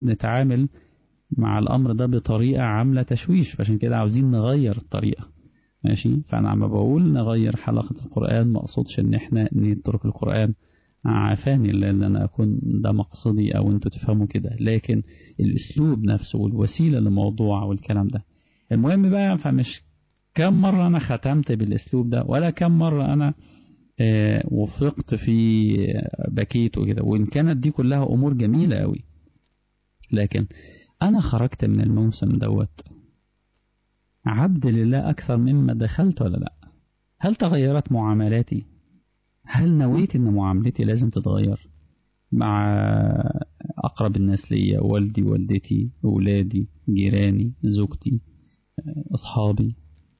نتعامل مع الأمر ده بطريقة عاملة تشويش فعشان كده عاوزين نغير الطريقة ماشي فأنا عم بقول نغير حلقة القرآن ما أقصدش إن إحنا نترك القرآن عافاني لأن أنا أكون ده مقصدي أو أنتوا تفهموا كده لكن الأسلوب نفسه والوسيلة للموضوع والكلام ده المهم بقى فمش كم مرة أنا ختمت بالأسلوب ده ولا كم مرة أنا وفقت في بكيت وكده وإن كانت دي كلها أمور جميلة قوي لكن أنا خرجت من الموسم دوت عبد لله أكثر مما دخلت ولا لا هل تغيرت معاملاتي هل نويت أن معاملتي لازم تتغير مع أقرب الناس ليا والدي والدتي أولادي جيراني زوجتي أصحابي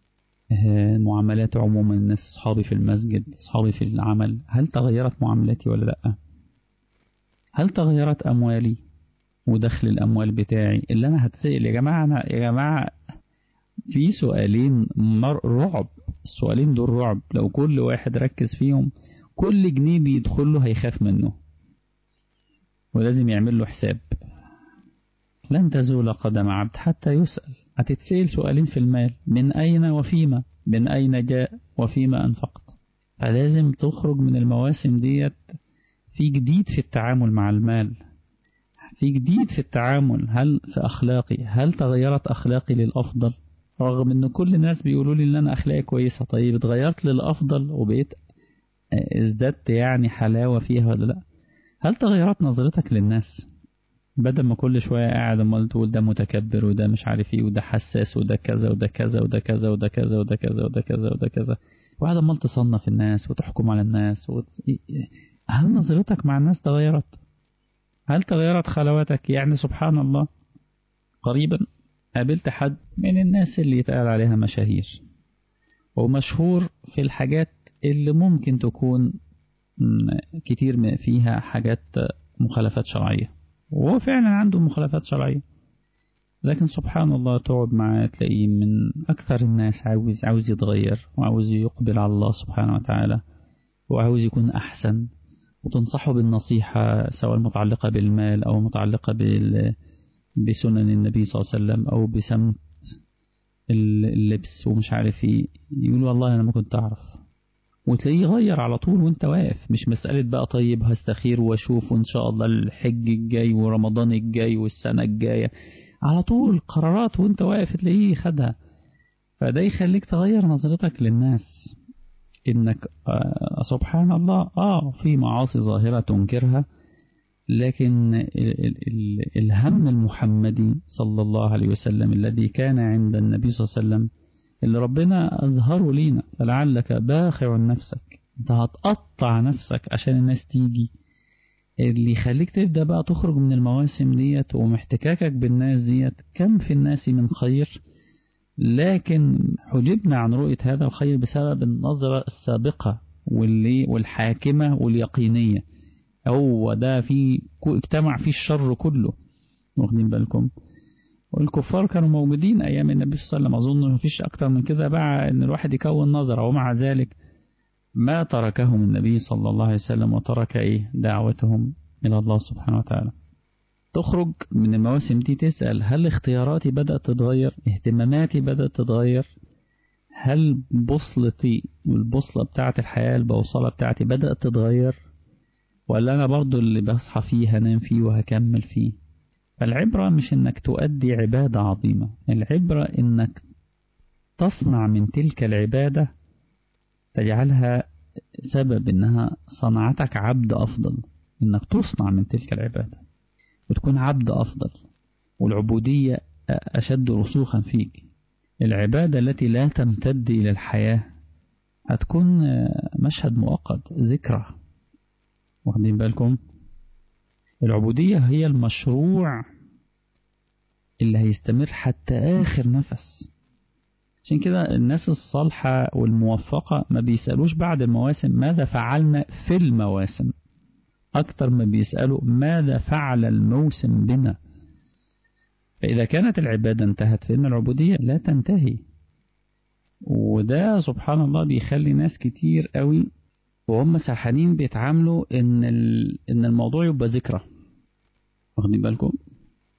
معاملات عموما الناس أصحابي في المسجد أصحابي في العمل هل تغيرت معاملاتي ولا لا هل تغيرت أموالي ودخل الأموال بتاعي اللي أنا هتسأل يا جماعة أنا يا جماعة في سؤالين رعب السؤالين دول رعب لو كل واحد ركز فيهم كل جنيه بيدخل له هيخاف منه ولازم يعمل له حساب لن تزول قدم عبد حتى يسأل هتتسأل سؤالين في المال من أين وفيما من أين جاء وفيما أنفقت فلازم تخرج من المواسم ديت في جديد في التعامل مع المال في جديد في التعامل هل في أخلاقي هل تغيرت أخلاقي للأفضل رغم أن كل الناس بيقولوا لي أن أنا أخلاقي كويسة طيب اتغيرت للأفضل وبقيت ازددت يعني حلاوة فيها ولا لا هل تغيرت نظرتك للناس بدل ما كل شوية قاعد امال تقول ده متكبر وده مش عارف ايه وده حساس وده كذا وده كذا وده كذا وده كذا وده كذا وده كذا وده كذا وقاعد امال تصنف الناس وتحكم على الناس وت... هل نظرتك مع الناس تغيرت هل تغيرت خلواتك يعني سبحان الله قريبا قابلت حد من الناس اللي يتقال عليها مشاهير ومشهور في الحاجات اللي ممكن تكون كتير فيها حاجات مخالفات شرعية وهو فعلا عنده مخالفات شرعية لكن سبحان الله تقعد معاه تلاقيه من أكثر الناس عاوز عاوز يتغير وعاوز يقبل على الله سبحانه وتعالى وعاوز يكون أحسن وتنصحه بالنصيحة سواء متعلقة بالمال أو متعلقة بال بسنن النبي صلى الله عليه وسلم أو بسمت اللبس ومش عارف ايه يقول والله أنا ما كنت أعرف وتلاقيه يغير على طول وانت واقف مش مسألة بقى طيب هستخير واشوف وان شاء الله الحج الجاي ورمضان الجاي والسنة الجاية على طول قرارات وانت واقف تلاقيه خدها فده يخليك تغير نظرتك للناس انك آه سبحان الله اه في معاصي ظاهرة تنكرها لكن ال ال ال الهم المحمدي صلى الله عليه وسلم الذي كان عند النبي صلى الله عليه وسلم اللي ربنا أظهره لينا فلعلك باخع نفسك انت هتقطع نفسك عشان الناس تيجي اللي يخليك تبدأ بقى تخرج من المواسم ديت ومحتكاكك بالناس ديت كم في الناس من خير لكن حجبنا عن رؤية هذا الخير بسبب النظرة السابقة واللي والحاكمة واليقينية هو ده في اجتمع فيه الشر كله واخدين بالكم والكفار كانوا موجودين أيام النبي صلى الله عليه وسلم أظن ما فيش أكتر من كده بقى أن الواحد يكون نظرة ومع ذلك ما تركهم النبي صلى الله عليه وسلم وترك إيه دعوتهم إلى الله سبحانه وتعالى تخرج من المواسم دي تسأل هل اختياراتي بدأت تتغير اهتماماتي بدأت تتغير هل بوصلتي والبوصلة بتاعت الحياة البوصلة بتاعتي بدأت تتغير ولا أنا برضو اللي بصحى فيه هنام فيه وهكمل فيه فالعبرة مش انك تؤدي عبادة عظيمة العبرة انك تصنع من تلك العبادة تجعلها سبب انها صنعتك عبد افضل انك تصنع من تلك العبادة وتكون عبد افضل والعبودية اشد رسوخا فيك العبادة التي لا تمتد الى الحياة هتكون مشهد مؤقت ذكرى واخدين بالكم العبودية هي المشروع اللي هيستمر حتى آخر نفس عشان كده الناس الصالحة والموفقة ما بيسألوش بعد المواسم ماذا فعلنا في المواسم أكتر ما بيسألوا ماذا فعل الموسم بنا فإذا كانت العبادة انتهت فإن العبودية لا تنتهي وده سبحان الله بيخلي ناس كتير قوي وهم سرحانين بيتعاملوا ان ان الموضوع يبقى ذكرى واخدين بالكم